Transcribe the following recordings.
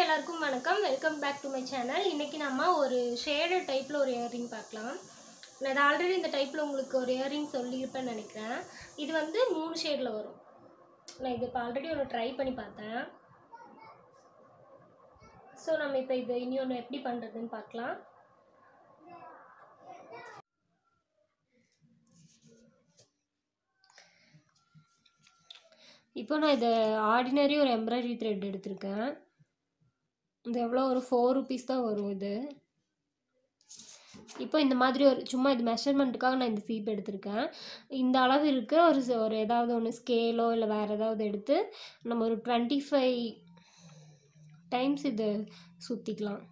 எல்லாருக்கும் வணக்கம் welcome back to my channel இன்னைக்கு நம்ம ஒரு ஷேடட் டைப்பில் ஒரு இயரிங் பார்க்கலாம் நான் இது ஆல்ரெடி இந்த டைப்பில் உங்களுக்கு ஒரு இயரிங் சொல்லியிருப்பேன்னு நினைக்கிறேன் இது வந்து மூணு ஷேடில் வரும் நான் இது இப்போ ஆல்ரெடி ஒன்று ட்ரை பண்ணி பார்த்தேன் ஸோ நம்ம இப்போ இது இனி ஒன்று எப்படி பண்ணுறதுன்னு பார்க்கலாம் இப்போ நான் இது ஆர்டினரி ஒரு எம்ப்ராய்டரி த்ரெட் எடுத்திருக்கேன் இது எவ்வளோ ஒரு ஃபோர் ருபீஸ் தான் வரும் இது இப்போ இந்த மாதிரி ஒரு சும்மா இது மெஷர்மெண்ட்டுக்காக நான் இந்த சீப் எடுத்திருக்கேன் இந்த அளவு இருக்க ஒரு ச- ஒரு ஏதாவது ஒன்று ஸ்கேலோ இல்லை வேறு ஏதாவது எடுத்து நம்ம ஒரு டுவெண்ட்டி ஃபைவ் டைம்ஸ் இது சுற்றிக்கலாம்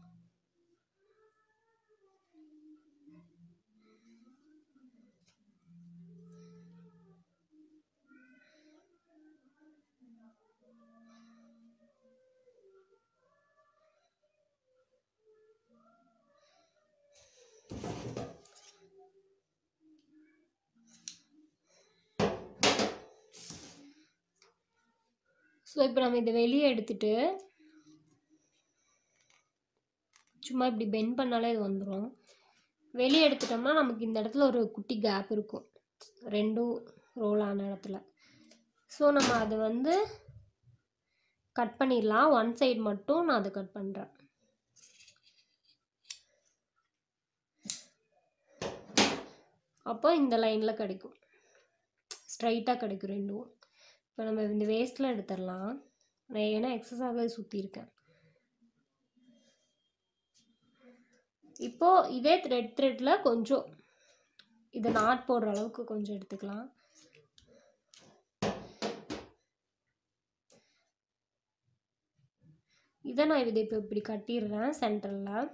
ஸோ இப்போ நம்ம இதை வெளியே எடுத்துட்டு சும்மா இப்படி பெண்ட் பண்ணாலே இது வந்துடும் வெளியே எடுத்துட்டோம்னா நமக்கு இந்த இடத்துல ஒரு குட்டி கேப் இருக்கும் ரெண்டும் ரோல் ஆன இடத்துல ஸோ நம்ம அதை வந்து கட் பண்ணிடலாம் ஒன் சைடு மட்டும் நான் அதை கட் பண்ணுறேன் அப்போ இந்த லைனில் கிடைக்கும் ஸ்ட்ரைட்டாக கிடைக்கும் ரெண்டும் இப்போ நம்ம இந்த வேஸ்ட்டில் எடுத்துடலாம் நான் ஏன்னா எக்ஸஸாக சுற்றிருக்கேன் இப்போது இதே த்ரெட் த்ரெட்டில் கொஞ்சம் இதை நாட் போடுற அளவுக்கு கொஞ்சம் எடுத்துக்கலாம் இதை நான் இதை இப்போ இப்படி கட்டிடுறேன் சென்டரில்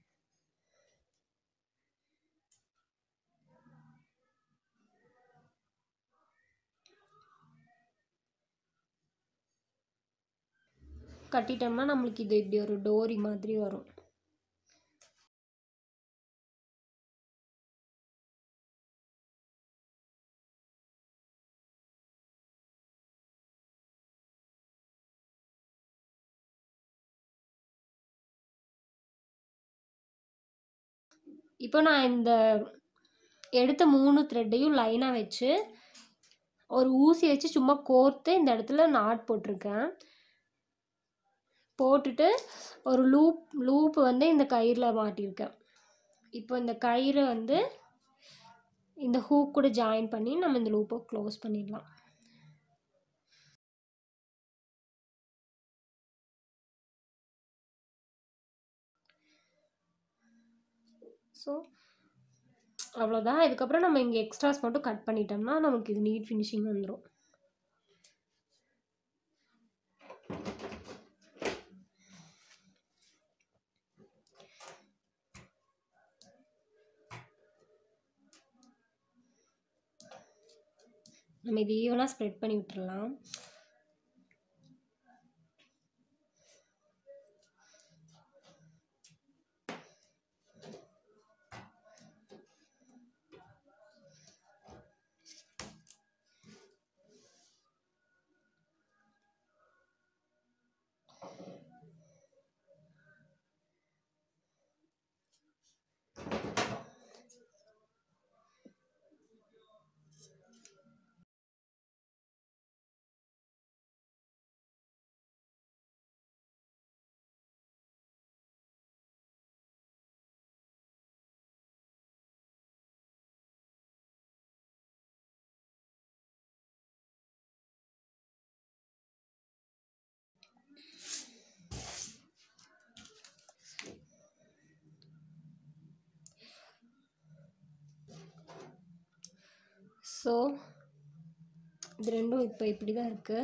கட்டிட்டோம்னா நம்மளுக்கு இது இப்படி ஒரு டோரி மாதிரி வரும் இப்போ நான் இந்த எடுத்த மூணு த்ரெட்டையும் லைனாக வச்சு ஒரு ஊசி வச்சு சும்மா கோர்த்து இந்த இடத்துல நாட் போட்டிருக்கேன் போட்டுட்டு ஒரு லூப் லூப் வந்து இந்த கயிறில் மாட்டியிருக்கேன் இப்போ இந்த கயிறை வந்து இந்த ஹூக் கூட ஜாயின் பண்ணி நம்ம இந்த லூப்பை க்ளோஸ் பண்ணிடலாம் ஸோ அவ்வளோதான் இதுக்கப்புறம் நம்ம இங்கே எக்ஸ்ட்ராஸ் மட்டும் கட் பண்ணிட்டோம்னா நமக்கு இது நீட் ஃபினிஷிங் வந்துடும் நம்ம இது ஈவனாக ஸ்ப்ரெட் பண்ணி விட்டுறலாம் ஸோ இது ரெண்டும் இப்போ இப்படி தான் இருக்குது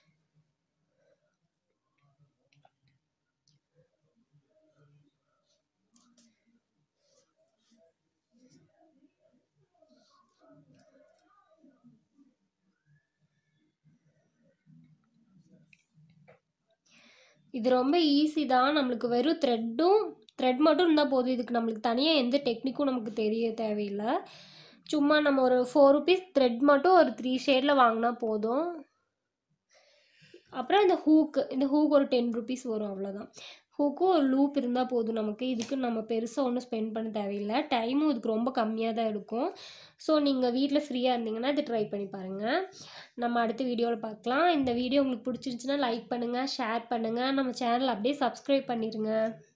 இது ரொம்ப ஈஸி தான் நம்மளுக்கு வெறும் த்ரெட்டும் த்ரெட் மட்டும் இருந்தால் போதும் இதுக்கு நம்மளுக்கு தனியாக எந்த டெக்னிக்கும் நமக்கு தெரிய தேவையில்லை சும்மா நம்ம ஒரு ஃபோர் ருபீஸ் த்ரெட் மட்டும் ஒரு த்ரீ ஷேடில் வாங்கினா போதும் அப்புறம் இந்த ஹூக்கு இந்த ஹூக் ஒரு டென் ருபீஸ் வரும் அவ்வளோதான் ஹூக்கும் ஒரு லூப் இருந்தால் போதும் நமக்கு இதுக்கு நம்ம பெருசாக ஒன்றும் ஸ்பெண்ட் பண்ண தேவையில்லை டைமும் இதுக்கு ரொம்ப கம்மியாக தான் எடுக்கும் ஸோ நீங்கள் வீட்டில் ஃப்ரீயாக இருந்தீங்கன்னா இது ட்ரை பண்ணி பாருங்கள் நம்ம அடுத்த வீடியோவில் பார்க்கலாம் இந்த வீடியோ உங்களுக்கு பிடிச்சிருந்துச்சுன்னா லைக் பண்ணுங்கள் ஷேர் பண்ணுங்கள் நம்ம சேனல் அப்படியே சப்ஸ்கிரைப் பண்ணிடுங்க